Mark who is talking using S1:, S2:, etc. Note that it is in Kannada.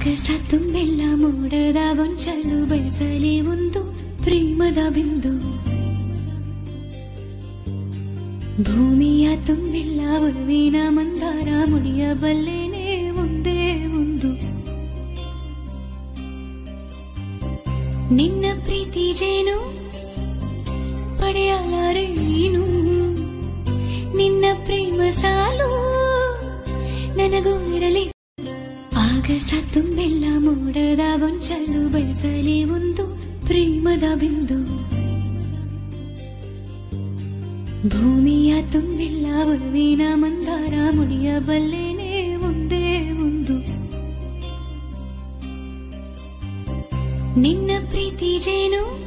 S1: ಆಗಸ ತುಂಬೆಲ್ಲ ಮೋಡದ ಗೊಂಚಲು ಬಯಸಲಿ ಒಂದು ಪ್ರೇಮದ ಬಿಂದು ಭೂಮಿಯ ತುಂಬೆಲ್ಲ ಒಲವಿನ ಮಂದಾರ ಮುಡಿಯಬಲ್ಲೇನೆ ಒಂದೇ ಒಂದು ನಿನ್ನ ಪ್ರೀತಿ ಜೇನು ಪಡೆಯಲಾರೆ ನೀನು ನಿನ್ನ ಪ್ರೇಮ ಸಾಲು ನನಗೂ ಇರಲಿ ಆಗಸ ತುಂಬೆಲ್ಲ ಮೋಡದ ಗೊಂಚಲು ಬಯಸಲಿ ಒಂದು ಪ್ರೇಮದ ಬಿಂದು ಭೂಮಿಯ ತುಂಬೆಲ್ಲ ಒಲವಿನ ಮಂದಾರ ಮುಡಿಯಬಲ್ಲೇನೆ ಒಂದೇ ಒಂದು ನಿನ್ನ ಪ್ರೀತಿ ಜೇನು